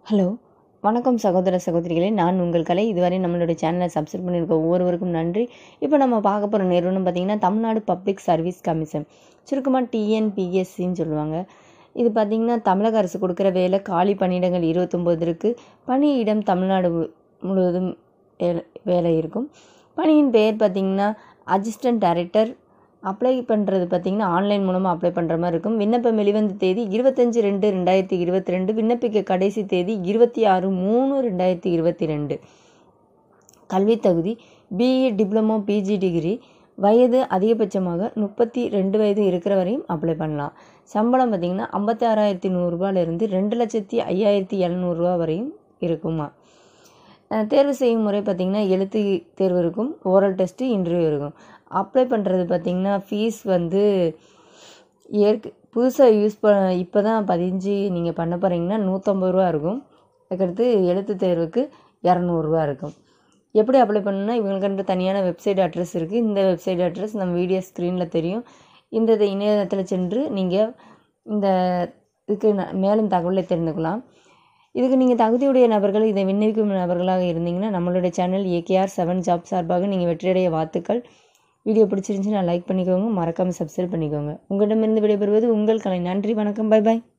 hello வணக்கம் சகோதர சகோதரிகளே நான் உங்கள் கலை இதுவரை நம்மளுடைய சேனலை சப்ஸ்கிரைப் பண்ணியிருக்க ஒவ்வொருவருக்கும் நன்றி இப்போ நம்ம பார்க்க போகிற நிறுவனம் பார்த்திங்கன்னா தமிழ்நாடு பப்ளிக் சர்வீஸ் கமிஷன் சுருக்கமாக டிஎன்பிஎஸ்சின்னு சொல்லுவாங்க இது பார்த்திங்கன்னா தமிழக அரசு கொடுக்குற வேலை காலி பணியிடங்கள் இருபத்தொம்போது இருக்குது பணியிடம் தமிழ்நாடு மு- முழுவதும் வேலை வேலை இருக்கும் பணியின் பெயர் பார்த்திங்கன்னா அசிஸ்டன்ட் டைரக்டர் அப்ளை பண்ணுறது பார்த்திங்கன்னா ஆன்லைன் மூலமாக அப்ளை பண்ணுற மாதிரி இருக்கும் விண்ணப்பம் வெளிவந்த தேதி இருபத்தஞ்சி ரெண்டு ரெண்டாயிரத்தி இருபத்தி ரெண்டு விண்ணப்பிக்க கடைசி தேதி இருபத்தி ஆறு மூணு ரெண்டாயிரத்தி இருபத்தி ரெண்டு கல்வித் தகுதி பிஇ டிப்ளமோ பிஜி டிகிரி வயது அதிகபட்சமாக முப்பத்தி ரெண்டு வயது இருக்கிற வரையும் அப்ளை பண்ணலாம் சம்பளம் பார்த்திங்கன்னா ஐம்பத்தி ஆறாயிரத்தி நூறுரூபாலேருந்து ரெண்டு லட்சத்தி ஐயாயிரத்தி எழுநூறுபா வரையும் இருக்குமா அஹ் தேர்வு செய்யும் முறை பார்த்திங்கன்னா எழுத்து தேர்வு இருக்கும் ஓரல் டெஸ்ட்டு இன்டர்வியூ இருக்கும் அப்ளை பண்ணுறது பார்த்திங்கன்னா ஃபீஸ் வந்து ஏற்க புதுசாக யூஸ் ப இப்போ தான் பதிஞ்சு நீங்கள் பண்ண போகிறீங்கன்னா நூற்றம்பது ரூபா இருக்கும் அதுக்கடுத்து எழுத்து தேர்வுக்கு இரநூறுவா இருக்கும் எப்படி அப்ளை பண்ணணும்னா இவங்களுக்குன்ற தனியான வெப்சைட் அட்ரஸ் இருக்குது இந்த வெப்சைட் அட்ரஸ் நம்ம வீடியோ ஸ்க்ரீனில் தெரியும் இந்த இது இணையதளத்தில் சென்று நீங்கள் இந்த இதுக்கு ந- மேலும் தகவலை தெரிந்துக்கலாம் இதுக்கு நீங்கள் தகுதியுடைய நபர்கள் இதை விண்ணப்பிக்கும் நபர்களாக இருந்தீங்கன்னா நம்மளுடைய சேனல் ஏகேஆர் செவன் ஜாப் சார்பாக நீங்கள் வெற்றியடைய வாழ்த்துக்கள் வீடியோ பிடிச்சிருந்துச்சுன்னா லைக் பண்ணிக்கோங்க மறக்காமல் சப்ஸ்கிரைப் பண்ணிக்கோங்க உங்களிடமிருந்து விடைபெறுவது உங்கள் கலை நன்றி வணக்கம் பை பாய்